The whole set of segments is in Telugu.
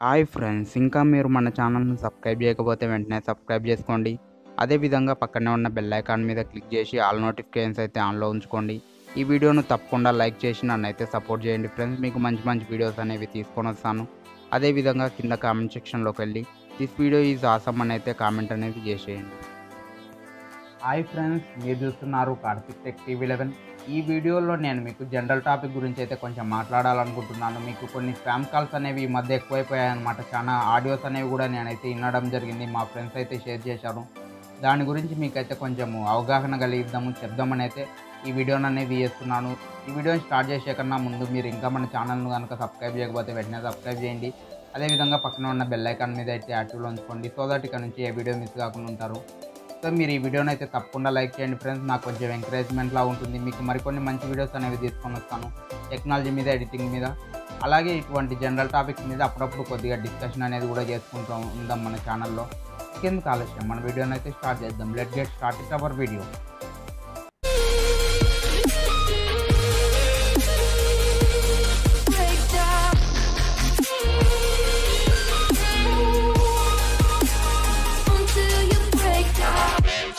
హాయ్ ఫ్రెండ్స్ ఇంకా మీరు మన ఛానల్ని సబ్స్క్రైబ్ చేయకపోతే వెంటనే సబ్స్క్రైబ్ చేసుకోండి అదేవిధంగా పక్కనే ఉన్న బెల్ ఐకాన్ మీద క్లిక్ చేసి ఆల్ నోటిఫికేషన్స్ అయితే ఆన్లో ఉంచుకోండి ఈ వీడియోను తప్పకుండా లైక్ చేసి నన్ను అయితే సపోర్ట్ చేయండి ఫ్రెండ్స్ మీకు మంచి మంచి వీడియోస్ అనేవి తీసుకొని వస్తాను అదేవిధంగా కింద కామెంట్ సెక్షన్లోకి వెళ్ళి దిస్ వీడియో ఈజ్ ఆసమ్ అని అయితే కామెంట్ అనేది చేసేయండి హాయ్ ఫ్రెండ్స్ మీరు చూస్తున్నారు కార్తిక్ టెక్ టీవీ లెవెన్ ఈ వీడియోలో నేను మీకు జనరల్ టాపిక్ గురించి అయితే కొంచెం మాట్లాడాలనుకుంటున్నాను మీకు కొన్ని స్పామ్ కాల్స్ అనేవి ఈ మధ్య ఎక్కువైపోయాయి అనమాట చాలా ఆడియోస్ అనేవి కూడా నేనైతే వినడం జరిగింది మా ఫ్రెండ్స్ అయితే షేర్ చేశారు దాని గురించి మీకైతే కొంచెం అవగాహన కలిగిద్దాము చెప్దామని అయితే ఈ వీడియోని అనేది చేస్తున్నాను ఈ వీడియోని స్టార్ట్ చేసే కన్నా ముందు మీరు ఇంకా మన ఛానల్ను కనుక సబ్స్క్రైబ్ చేయకపోతే వెంటనే సబ్స్క్రైబ్ చేయండి అదేవిధంగా పక్కన ఉన్న బెల్ ఐకాన్ మీద అయితే యాక్టివ్లో ఉంచుకోండి సో దట్ ఇక్కడ నుంచి ఏ వీడియో మిస్ కాకుండా ఉంటారు సో మీరు ఈ వీడియోని అయితే తప్పకుండా లైక్ చేయండి ఫ్రెండ్స్ నాకు కొంచెం ఎంకరేజ్మెంట్లా ఉంటుంది మీకు మరికొన్ని మంచి వీడియోస్ అనేవి తీసుకొని వస్తాను టెక్నాలజీ మీద ఎడిటింగ్ మీద అలాగే ఇటువంటి జనరల్ టాపిక్స్ మీద అప్పుడప్పుడు కొద్దిగా డిస్కషన్ అనేది కూడా చేసుకుంటూ ఉందాం మన ఛానల్లో ఇంకెందుకు ఆలస్యం మన వీడియోని అయితే స్టార్ట్ చేద్దాం let get started our video Until you break down.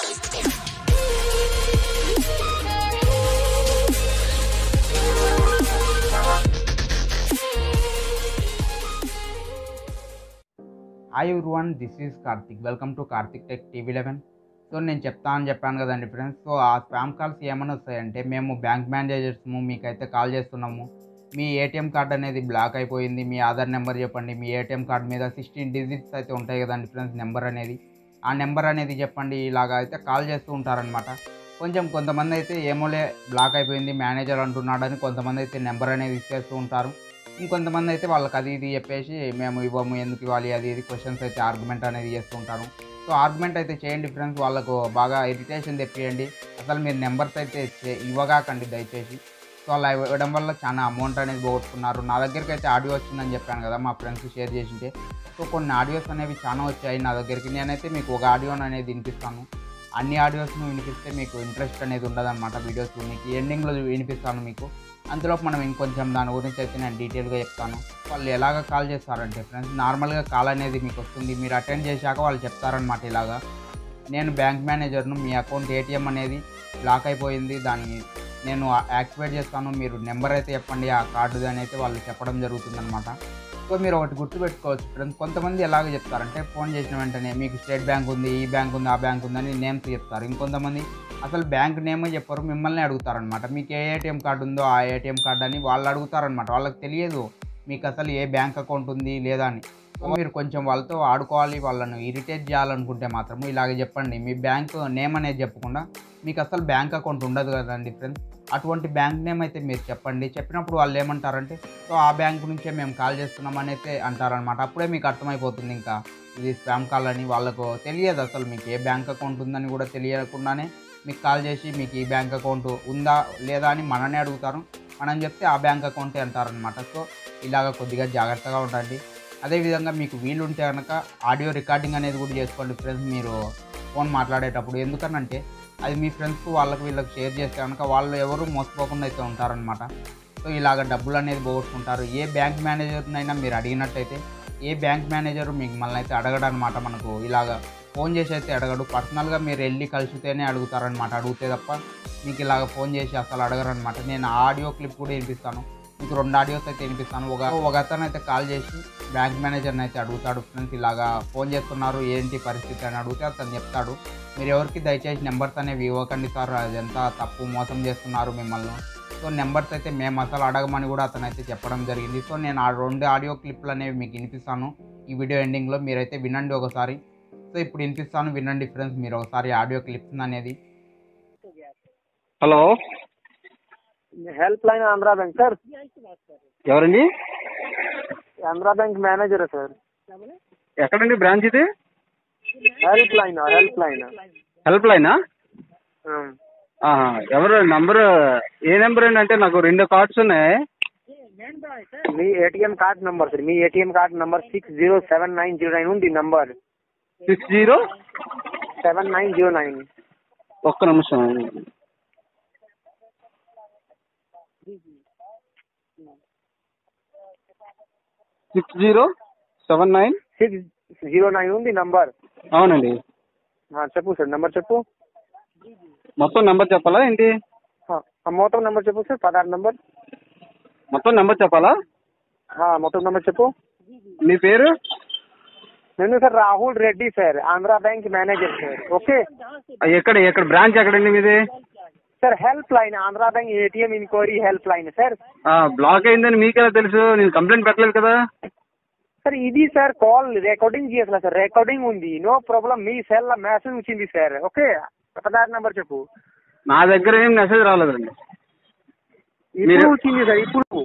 Hi one this is Karthik welcome to Karthik tech TV eleven so నేను చెప్తానని చెప్పాను కదండి ఫ్రెండ్స్ సో ఆ స్పామ్ కాల్స్ ఏమైనా వస్తాయంటే మేము బ్యాంక్ మేనేజర్స్ము మీకైతే కాల్ చేస్తున్నాము మీ ఏటీఎం కార్డ్ అనేది బ్లాక్ అయిపోయింది మీ ఆధార్ నెంబర్ చెప్పండి మీ ఏటీఎం కార్డ్ మీద సిక్స్టీన్ డిజిట్స్ అయితే ఉంటాయి కదండి ఫ్రెండ్స్ నెంబర్ అనేది ఆ నెంబర్ అనేది చెప్పండి ఇలాగా అయితే కాల్ చేస్తూ ఉంటారనమాట కొంచెం కొంతమంది అయితే ఏమోలే బ్లాక్ అయిపోయింది మేనేజర్ అంటున్నాడని కొంతమంది అయితే నెంబర్ అనేది ఇచ్చేస్తూ ఉంటారు ఇంకొంతమంది అయితే వాళ్ళకి అది ఇది చెప్పేసి మేము ఇవ్వము ఎందుకు ఇవ్వాలి అది ఇది క్వశ్చన్స్ అయితే ఆర్గ్యుమెంట్ అనేది చేస్తుంటారు సో ఆర్గ్యుమెంట్ అయితే చేయండి ఫ్రెండ్స్ వాళ్ళకు బాగా ఇరిటేషన్ తెప్పియండి అసలు మీరు నెంబర్స్ అయితే చే- ఇవ్వగాకండి దయచేసి సో అలా ఇవ్వడం వల్ల చాలా అమౌంట్ అనేది పోగొట్టుకున్నారు నా దగ్గరికి అయితే ఆడియో వచ్చిందని చెప్పాను కదా మా ఫ్రెండ్స్ షేర్ చేసింటే సో కొన్ని ఆడియోస్ అనేవి చాలా వచ్చాయి నా దగ్గరికి నేనైతే మీకు ఒక ఆడియోని అనేది వినిపిస్తాను అన్ని ఆడియోస్ను వినిపిస్తే మీకు ఇంట్రెస్ట్ అనేది ఉండదన్నమాట వీడియోస్ మీకు ఎండింగ్లో వినిపిస్తాను మీకు అందులో మనం ఇంకొంచెం దాని గురించి అయితే నేను డీటెయిల్గా చెప్తాను వాళ్ళు ఎలాగ కాల్ చేస్తారంటే ఫ్రెండ్స్ నార్మల్గా కాల్ అనేది మీకు వస్తుంది మీరు అటెండ్ చేశాక వాళ్ళు చెప్తారనమాట ఇలాగా నేను బ్యాంక్ మేనేజర్ను మీ అకౌంట్ ఏటీఎం అనేది బ్లాక్ అయిపోయింది దాన్ని నేను యాక్టివేట్ చేస్తాను మీరు నెంబర్ అయితే చెప్పండి ఆ కార్డు అని అయితే వాళ్ళు చెప్పడం జరుగుతుందన్నమాట సో మీరు ఒకటి గుర్తుపెట్టుకోవచ్చు ఫ్రెండ్స్ కొంతమంది ఎలాగ చెప్తారంటే ఫోన్ చేసిన వెంటనే మీకు స్టేట్ బ్యాంక్ ఉంది ఈ బ్యాంక్ ఉంది ఆ బ్యాంక్ ఉందని నేమ్స్ చెప్తారు ఇంకొంతమంది అసలు బ్యాంక్ నేమ్ చెప్పరు మిమ్మల్ని అడుగుతారనమాట మీకు ఏ ఏటీఎం కార్డు ఉందో ఆ ఏటీఎం కార్డు అని వాళ్ళు అడుగుతారనమాట వాళ్ళకి తెలియదు మీకు అసలు ఏ బ్యాంక్ అకౌంట్ ఉంది లేదా అని సో మీరు కొంచెం వాళ్ళతో ఆడుకోవాలి వాళ్ళను ఇరిటేట్ చేయాలనుకుంటే మాత్రం ఇలాగ చెప్పండి మీ బ్యాంక్ నేమ్ అనేది చెప్పకుండా మీకు అసలు బ్యాంక్ అకౌంట్ ఉండదు కదండి ఫ్రెండ్స్ అటువంటి బ్యాంక్ నేమ్ అయితే మీరు చెప్పండి చెప్పినప్పుడు వాళ్ళు ఏమంటారంటే సో ఆ బ్యాంక్ నుంచే మేము కాల్ చేస్తున్నాం అని అయితే అంటారనమాట అప్పుడే మీకు అర్థమైపోతుంది ఇంకా ఇది స్పామ్ కాల్ అని వాళ్ళకు తెలియదు అసలు మీకు ఏ బ్యాంక్ అకౌంట్ ఉందని కూడా తెలియకుండానే మీకు కాల్ చేసి మీకు ఈ బ్యాంక్ అకౌంట్ ఉందా లేదా అని మననే అడుగుతారు మనం చెప్తే ఆ బ్యాంక్ అకౌంటే అంటారనమాట సో ఇలాగ కొద్దిగా జాగ్రత్తగా ఉండండి అదేవిధంగా మీకు వీలుంటే కనుక ఆడియో రికార్డింగ్ అనేది కూడా చేసుకోండి ఫ్రెండ్స్ మీరు ఫోన్ మాట్లాడేటప్పుడు ఎందుకనంటే అది మీ ఫ్రెండ్స్కి వాళ్ళకి వీళ్ళకి షేర్ చేస్తే కనుక వాళ్ళు ఎవరు మోసపోకుండా అయితే ఉంటారనమాట సో ఇలాగ డబ్బులు అనేది పోగొట్టుకుంటారు ఏ బ్యాంక్ మేనేజర్నైనా మీరు అడిగినట్టయితే ఏ బ్యాంక్ మేనేజర్ మిమ్మల్ని అయితే అడగడు అనమాట మనకు ఇలాగ ఫోన్ చేసి అయితే అడగడు పర్సనల్గా మీరు వెళ్ళి కలిసితేనే అడుగుతారనమాట అడిగితే తప్ప మీకు ఇలాగ ఫోన్ చేసి అసలు అడగరు అనమాట నేను ఆడియో క్లిప్ కూడా వినిపిస్తాను మీకు రెండు ఆడియోస్ అయితే వినిపిస్తాను ఒక ఒక అతను అయితే కాల్ చేసి బ్యాంక్ మేనేజర్ని అయితే అడుగుతాడు ఫ్రెండ్స్ ఇలాగా ఫోన్ చేస్తున్నారు ఏంటి పరిస్థితి అని అడిగితే అతను చెప్తాడు మీరు ఎవరికి దయచేసి నెంబర్స్ అనేవి ఇవ్వకండి సార్ అదంతా తప్పు మోసం చేస్తున్నారు మిమ్మల్ని సో నెంబర్స్ అయితే మేము అసలు అడగమని కూడా అతను అయితే చెప్పడం జరిగింది సో నేను ఆ రెండు ఆడియో క్లిప్లు అనేవి మీకు వినిపిస్తాను ఈ వీడియో ఎండింగ్లో మీరైతే వినండి ఒకసారి సో ఇప్పుడు వినిపిస్తాను వినండి ఫ్రెండ్స్ మీరు ఒకసారి ఆడియో క్లిప్స్ అనేది hello help line Andhra bank sir ఎవరండి आंध्रा बैंक मैनेजर है सर ఎక్కడండి బ్రాంచ్ ఇది help line help line help లైనా ఆహా, ఎవరు నంబర్ ఏ నెంబర్ అండి అంటే నాకు రెండు కార్డ్స్ ఉన్నాయి మీ ఏటీఎం కార్డ్ నంబర్ సార్ మీ ATM card number six zero seven nine zero nine ఉంది number six zero seven nine zero nine ఒక్క నిమిషం six zero seven nine six zero nine ఉంది నంబర్ అవునండి చెప్పు సార్ నంబర్ చెప్పు మొత్తం నెంబర్ చెప్పాలా ఏంటి ఆ, ఆ, మొత్తం నంబర్ చెప్పు సార్ పదహారు నంబర్ మొత్తం నెంబర్ చెప్పాలా ఆ, మొత్తం నంబర్ చెప్పు మీ పేరు నేను sir Rahul Reddy sir Andhra bank manager sir okay ఆ, ఎక్కడ ఎక్కడ బ్రాంచ్ ఎక్కడండి మీది sir help line Andhra bank ATM enquiry help line sir ఆ, బ్లాక్ అయిందని మీకెలా తెలుసు నేను కంప్లైంట్ పెట్టలేదు కదా సార్ ఇది సార్ కాల్ రికార్డింగ్ చేయాలి సార్ రికార్డింగ్ ఉంది నో ప్రాబ్లం మీ సెల్ మెసేజ్ వచ్చింది సార్ ఓకే పదహారు నంబర్ చెప్పు నా దగ్గర ఏం మెసేజ్ రాలేదండి ఇప్పుడు మీరు- వచ్చింది సార్ ఇప్పుడు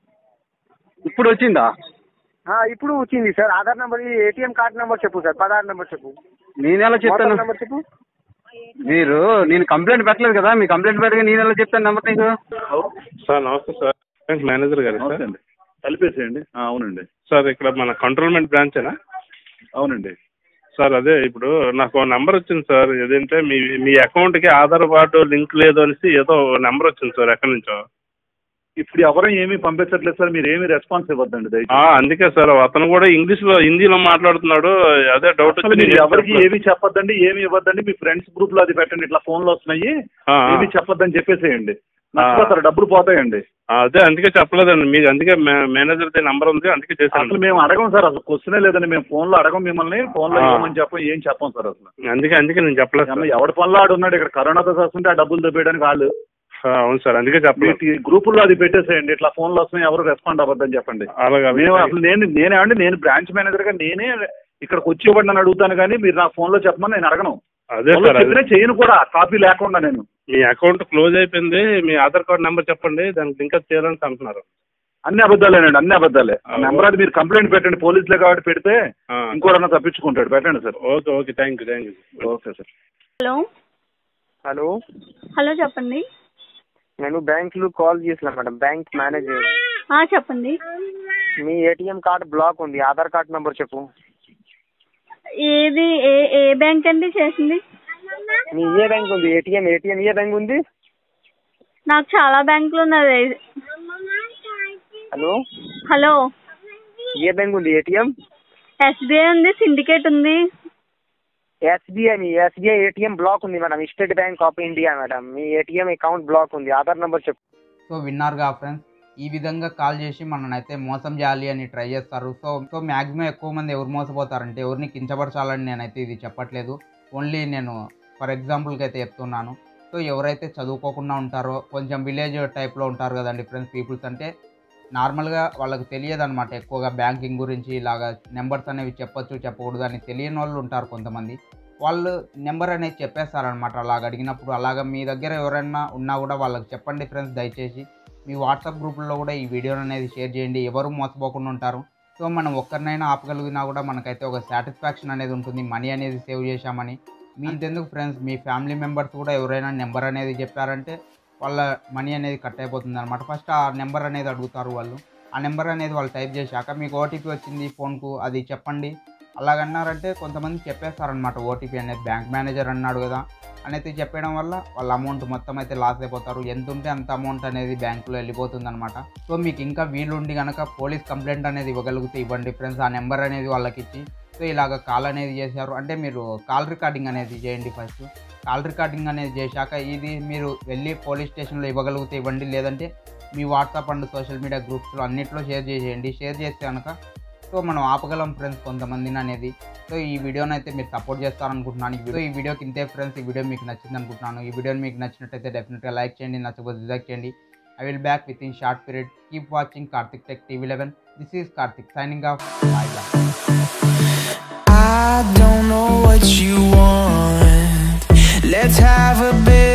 ఇప్పుడు వచ్చిందా ఆ, ఇప్పుడు వచ్చింది sir Aadhaar number ATM card number చెప్పు సార్ పదహారు నంబర్ చెప్పు నేను ఎలా చెప్తాను మొత్తం నంబర్ చెప్పు మీరు నేను కంప్లైంట్ పెట్టలేదు కదా మీ కంప్లైంట్ పెట్టగా నేను ఎలా చెప్తాను నెంబర్ నీకు సార్ నమస్తే సార్ బ్యాంక్ మేనేజర్ గారు నమస్తే సార్ అండి కలిపేసేయండి ఆ, అవునండి సార్ ఇక్కడ మన కంట్రోల్మెంట్ బ్రాంచేనా అవునండి సార్ అదే ఇప్పుడు నాకు నెంబర్ వచ్చింది సార్ ఏదంటే మీ మీ అకౌంట్కి ఆధార్ కార్డు లింక్ లేదు అనేసి ఏదో నెంబర్ వచ్చింది సార్ ఎక్కడి నుంచో ఇప్పుడు ఎవరు ఏమీ పంపించట్లేదు సార్ మీరు ఏమీ రెస్పాన్స్ ఇవ్వద్దండి ఆ, దయచేసి అందుకే సార్ అతను కూడా ఇంగ్లీష్లో హిందీలో మాట్లాడుతున్నాడు అదే డౌట్ అసలు మీరు ఎవరికి ఏమీ చెప్పొద్దండి ఏమీ ఇవ్వద్దండి మీ ఫ్రెండ్స్ గ్రూప్ లో అది పెట్టండి ఇట్లా ఫోన్లు వస్తున్నాయి ఆ, ఆ. ఏమీ చెప్పొద్దని చెప్పేసేయండి నష్టపోతారు డబ్బులు పోతాయండి అదే అందుకే చెప్పలేదండి మీకు అందుకే మేనేజర్ నెంబర్ ఉంది అందుకే అసలు చేశాను మేము అడగం సార్ అసలు క్వశ్చనే లేదండి మేము ఫోన్ లో అడగం మిమ్మల్ని ఫోన్ లో ఆ. ఏమని చెప్పం ఏం చెప్పం సార్ అసలు అందుకే అందుకే నేను చెప్పలేదు ఏమన్నా సార్. ఎవడి పనిలో ఆడు ఉన్నాడు ఇక్కడ కరోనాతో వస్తుంటే ఆ డబ్బులు దొబ్బేయడానికి వాళ్ళు ఆ, అవును సార్ అందుకే చెప్పలేదు మీ గ్రూపుల్లో అది పెట్టేసేయండి ఇట్లా ఫోన్లు వస్తున్నాయి ఎవరు రెస్పాండ్ అవ్వద్దని చెప్పండి అలాగే మేము అసలు నేను నేనేమండి నేను బ్రాంచ్ మేనేజర్ గా నేనే ఇక్కడికి వచ్చి ఇవ్వండి అని అడుగుతాను కానీ మీరు నా ఫోన్ లో చెప్పమని నేను అడగను అదే ఫోన్లో సార్ అదే చెప్పినా చేయను కూడా కాపీ లేకుండా నేను మీ అకౌంట్ క్లోజ్ అయిపోయింది మీ ఆధార్ కార్డ్ నెంబర్ చెప్పండి దానికి లింక్ చేయాలని అంటున్నారు అన్ని అబద్ధాలేనండి అన్ని అబద్ధాలే ఆ, నెంబర్ అది మీరు కంప్లైంట్ పెట్టండి పోలీసులే కాబట్టి పెడితే ఆ, ఇంకోడన్నా తప్పించుకుంటాడు పెట్టండి sir okay okay thank you thank you okay sir hello hello hello చెప్పండి నేను బ్యాంక్ లో కాల్ చేసిన మేడం బ్యాంక్ మేనేజర్ ఆ, చెప్పండి మీ ఏటీఎం కార్డ్ బ్లాక్ ఉంది ఆధార్ కార్డ్ నంబర్ చెప్పు ఏది ఏ ఏ బ్యాంక్ అండి చేసింది మీ ఏ బ్యాంక్ ఉంది ఏటీఎం ఏటీఎం ఏ బ్యాంక్ ఉంది నాకు చాలా బ్యాంకులు ఉన్నది హలో హలో ఏ బ్యాంక్ ఉంది ఏటీఎం ఎస్బీఐ ఉంది సిండికేట్ ఉంది ఎస్బీఐ మీ ఎస్బీఐ ఏటీఎం బ్లాక్ ఉంది madam State Bank of India madam మీ ఏటీఎం అకౌంట్ బ్లాక్ ఉంది ఆధార్ నంబర్ చెప్పు సో విన్నారుగా ఫ్రెండ్స్ ఈ విధంగా కాల్ చేసి మననైతే మోసం చేయాలి అని ట్రై చేస్తారు సో సో మ్యాక్సిమం ఎక్కువ మంది ఎవరు మోసపోతారంటే ఎవరిని కించపరచాలని నేనైతే ఇది చెప్పట్లేదు ఓన్లీ నేను ఫర్ ఎగ్జాంపుల్కి అయితే చెప్తున్నాను సో ఎవరైతే చదువుకోకుండా ఉంటారో కొంచెం విలేజ్ టైప్లో ఉంటారు కదండి ఫ్రెండ్స్ పీపుల్స్ అంటే నార్మల్గా వాళ్ళకి తెలియదు అనమాట ఎక్కువగా బ్యాంకింగ్ గురించి ఇలాగా నెంబర్స్ అనేవి చెప్పొచ్చు చెప్పకూడదు అని తెలియని వాళ్ళు ఉంటారు కొంతమంది వాళ్ళు నెంబర్ అనేది చెప్పేస్తారనమాట అలాగ అడిగినప్పుడు అలాగ మీ దగ్గర ఎవరైనా ఉన్నా కూడా వాళ్ళకి చెప్పండి ఫ్రెండ్స్ దయచేసి మీ వాట్సాప్ గ్రూపుల్లో కూడా ఈ వీడియోని అనేది షేర్ చేయండి ఎవరు మోసపోకుండా ఉంటారు సో మనం ఒక్కరినైనా ఆపగలిగినా కూడా మనకైతే ఒక సాటిస్ఫాక్షన్ అనేది ఉంటుంది మనీ అనేది సేవ్ చేశామని మీ ఎందుకు ఫ్రెండ్స్ మీ ఫ్యామిలీ మెంబర్స్ కూడా ఎవరైనా నెంబర్ అనేది చెప్పారంటే వాళ్ళ మనీ అనేది కట్ అయిపోతుంది అనమాట ఫస్ట్ ఆ నెంబర్ అనేది అడుగుతారు వాళ్ళు ఆ నెంబర్ అనేది వాళ్ళు టైప్ చేశాక మీకు ఓటీపీ వచ్చింది ఫోన్కు అది చెప్పండి అలాగన్నారంటే కొంతమంది చెప్పేస్తారనమాట ఓటీపీ అనేది బ్యాంక్ మేనేజర్ అన్నాడు కదా అనేది చెప్పడం వల్ల వాళ్ళ అమౌంట్ మొత్తం అయితే లాస్ అయిపోతారు ఎంత ఉంటే అంత అమౌంట్ అనేది బ్యాంకులో వెళ్ళిపోతుంది అనమాట సో మీకు ఇంకా వీలుండి కనుక పోలీస్ కంప్లైంట్ అనేది ఇవ్వగలిగితే ఇవ్వండి ఫ్రెండ్స్ ఆ నెంబర్ అనేది వాళ్ళకి ఇచ్చి సో ఇలాగ కాల్ అనేది చేశారు అంటే మీరు కాల్ రికార్డింగ్ అనేది చేయండి ఫస్ట్ కాల్ రికార్డింగ్ అనేది చేశాక ఇది మీరు వెళ్ళి పోలీస్ స్టేషన్లో ఇవ్వగలిగితే ఇవ్వండి లేదంటే మీ వాట్సాప్ అండ్ సోషల్ మీడియా గ్రూప్స్లో అన్నిట్లో షేర్ చేసేయండి షేర్ చేస్తే కనుక సో మనం ఆపగలం ఫ్రెండ్స్ కొంతమందిని అనేది సో ఈ వీడియోని అయితే మీరు సపోర్ట్ చేస్తారనుకుంటున్నాను సో ఈ వీడియోకి ఇంతే ఫ్రెండ్స్ ఈ వీడియో మీకు నచ్చింది అనుకుంటున్నాను ఈ వీడియోని మీకు నచ్చినట్టయితే డెఫినెట్గా లైక్ చేయండి నచ్చకపోతే డిజైక్ చేయండి I will back within short period keep watching Karthik tech TV eleven this is Karthik signing off bye bye I don't know what you want. Let's have a bit